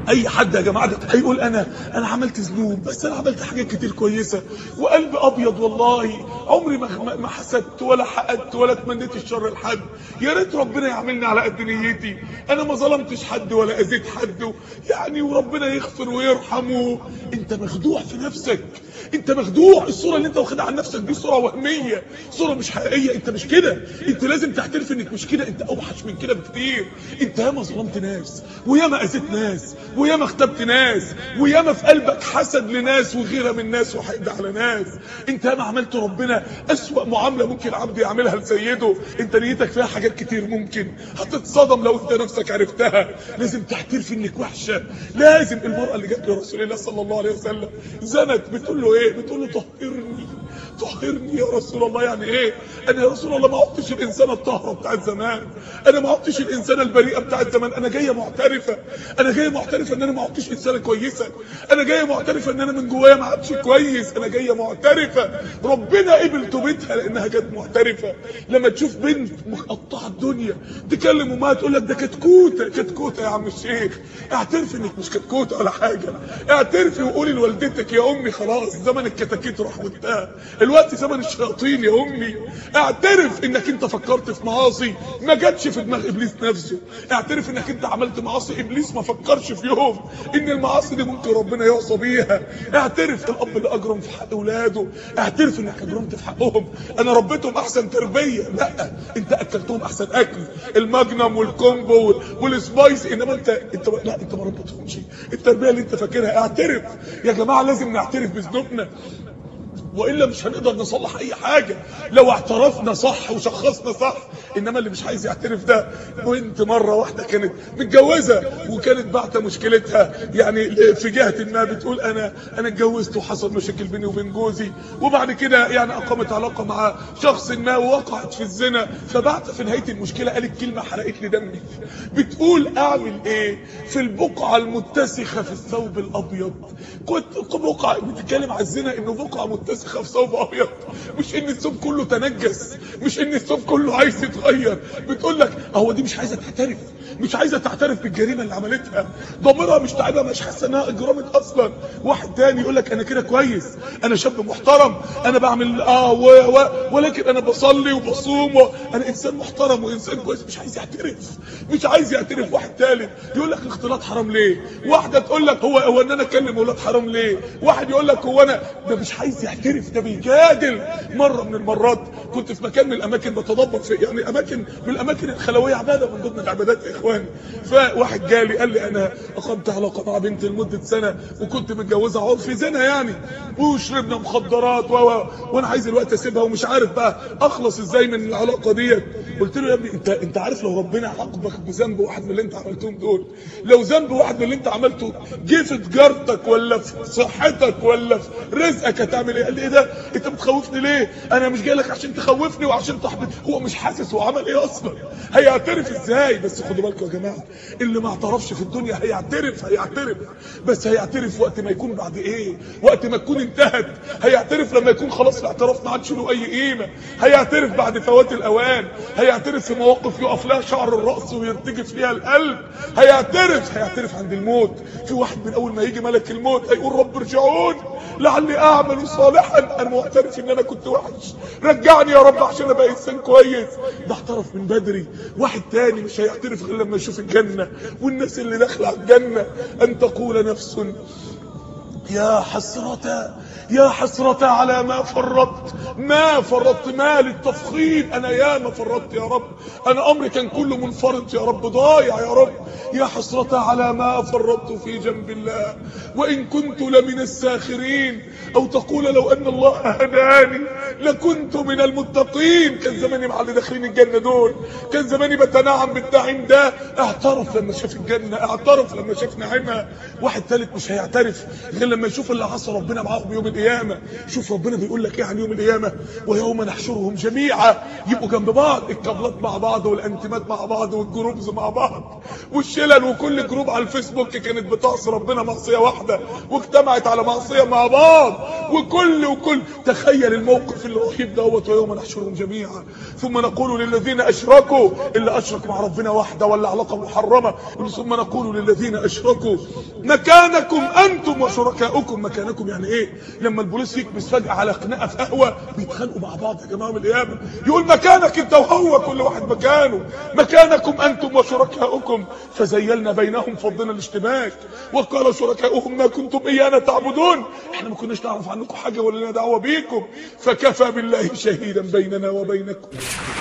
اي حد يا جماعه ده هيقول انا انا عملت ذنوب بس انا عملت حاجات كتير كويسه وقلبي ابيض والله عمري ما ما- ما حسدت ولا حقدت ولا تمنيت الشر لحد يا ريت ربنا يعاملني على قد نيتي انا ما ظلمتش حد ولا اذيت حد يعني وربنا يغفر ويرحمه انت مخدوع في نفسك انت مخدوع الصوره اللي انت واخدها عن نفسك دي صوره وهميه صوره مش حقيقيه انت مش كده انت لازم تعترف انك مش كده انت اوحش من كده بكتير انت ياما ظلمت ناس وياما اذيت ناس وياما اختبت ناس وياما في قلبك حسد لناس وغيره من ناس وحقد على ناس انت ياما عملت ربنا اسوأ معامله ممكن عبد يعملها لسيده انت نيتك فيها حاجات كتير ممكن هتتصدم لو انت نفسك عرفتها لازم تعترف انك وحشه لازم المراه اللي جت لرسول الله صلى الله عليه وسلم زنت بتقول له ايه بتقول له طهرني طهرني يا رسول الله يعني ايه انا يا رسول الله ما عدتش الانسانه الطاهره بتاعت زمان انا ما عدتش الانسانه البريئه بتاعت زمان انا جايه معترفه انا جايه معترفه ان انا ما عدتش انسانه كويسه انا جايه معترفه ان انا من جوايا ما عدتش كويس انا جايه معترفه ربنا قبل توبتها لانها كانت معترفه لما تشوف بنت مقطعه الدنيا تكلم امها تقول لك ده كتكوته كتكوته يا عم الشيخ اعترفي انك مش كتكوته ولا حاجه اعترفي وقولي لوالدتك يا امي خلاص زمن الكتاكيت راح وانتهى الوقت زمن الشياطين يا امي اعترف انك انت فكرت في معاصي ما جاتش في دماغ ابليس نفسه اعترف انك انت عملت معاصي ابليس ما فكرش في يوم ان المعاصي دي ممكن ربنا يعصى بيها اعترف الاب اللي اجرم في حق اولاده اعترف انك اجرمت في حقهم انا ربيتهم احسن تربيه لا انت اكلتهم احسن اكل الماجنم والكومبو والسبايس انما انت انت لا انت ما ربيتهمش التربيه اللي انت فاكرها اعترف يا جماعه لازم نعترف بذنوبنا والا مش هنقدر نصلح اي حاجه لو اعترفنا صح وشخصنا صح انما اللي مش عايز يعترف ده بنت مره واحده كانت متجوزه وكانت بعت مشكلتها يعني في جهه ما بتقول انا انا اتجوزت وحصل مشاكل بيني وبين جوزي وبعد كده يعني اقامت علاقه مع شخص ما ووقعت في الزنا فبعت في نهايه المشكله قالت كلمه حرقت لي دمي بتقول اعمل ايه في البقعه المتسخه في الثوب الابيض كنت بقعه بتتكلم على الزنا انه بقعه متسخه في ثوب ابيض مش ان الثوب كله تنجس مش ان الثوب كله عايز يتغير بتقول لك هو دي مش عايزه تعترف مش عايزه تعترف بالجريمه اللي عملتها ضميرها مش تعبها مش حاسه انها اجرمت اصلا واحد تاني يقول لك انا كده كويس انا شاب محترم انا بعمل اه و و ولكن انا بصلي وبصوم و... انا انسان محترم وانسان كويس مش عايز يعترف مش عايز يعترف واحد تالت يقول لك الاختلاط حرام ليه واحده تقول لك هو هو ان انا اكلم اولاد حرام ليه واحد يقول لك هو انا ده مش عايز يعترف ده بيجادل مره من المرات كنت في مكان من الاماكن بتدبر في يعني اماكن من الاماكن الخلويه عباده من ضمن العبادات يا اخواني فواحد جالي قال لي انا اقمت علاقه مع بنت لمده سنه وكنت متجوزها عرف زنا يعني وشربنا مخدرات و و- وانا عايز الوقت اسيبها ومش عارف بقى اخلص ازاي من العلاقه ديت قلت له يا ابني انت انت عارف لو ربنا عاقبك بذنب واحد من اللي انت عملتهم دول لو ذنب واحد من اللي انت عملته جه في تجارتك ولا في صحتك ولا في رزقك هتعمل ايه قال لي ايه ده انت بتخوفني ليه انا مش جاي لك عشان تخوفني وعشان تحبط هو مش حاسس هو عمل ايه اصلا هيعترف ازاي بس خدوا بالكم يا جماعه اللي ما اعترفش في الدنيا هيعترف هيعترف بس هيعترف وقت ما يكون بعد ايه وقت ما تكون انتهت هيعترف لما يكون خلاص الاعتراف ما عادش له اي قيمه هيعترف بعد فوات الاوان هيعترف في مواقف يقف لها شعر الراس ويرتجف فيها القلب هيعترف هيعترف عند الموت في واحد من اول ما يجي ملك الموت هيقول رب ارجعون لعلي اعمل صالحا انا معترف ان انا كنت وحش رجعني يا رب عشان ابقى انسان كويس ده اعترف من بدري واحد تاني مش هيعترف غير لما يشوف الجنه والناس اللي داخله على الجنه ان تقول نفس يا حسرة يا حسرة على ما فرطت ما فرطت ما للتفخيم انا يا ما فرطت يا رب انا امري كان كله منفرط يا رب ضايع يا رب يا حسرة على ما فرطت في جنب الله وان كنت لمن الساخرين او تقول لو ان الله هداني لكنت من المتقين كان زماني مع اللي داخلين الجنة دول كان زماني بتنعم بالنعيم ده اعترف لما شاف الجنة اعترف لما شاف نعيمها واحد ثالث مش هيعترف غير لما لما يشوف اللي عصى ربنا معاهم يوم القيامه شوف ربنا بيقول لك ايه عن يوم القيامه ويوم نحشرهم جميعا يبقوا جنب بعض الكابلات مع بعض والانتمات مع بعض والجروبز مع بعض والشلل وكل جروب على الفيسبوك كانت بتعصي ربنا معصيه واحده واجتمعت على معصيه مع بعض وكل وكل تخيل الموقف الرهيب دوت ويوم نحشرهم جميعا ثم نقول للذين اشركوا اللي اشرك مع ربنا وحده ولا علاقه محرمه ثم نقول للذين اشركوا مكانكم انتم وشركاؤكم مكانكم يعني ايه لما البوليس يكبس فجاه على خناقه في قهوه بيتخانقوا مع بعض يا جماعه من القيامه يقول مكانك انت وهو كل واحد مكانه مكانكم انتم وشركاؤكم فزيلنا بينهم فضلنا الاشتباك وقال شركاؤهم ما كنتم ايانا تعبدون احنا ما كناش نعرف عنكم حاجه ولا لنا دعوه بيكم فكفى بالله شهيدا بيننا وبينكم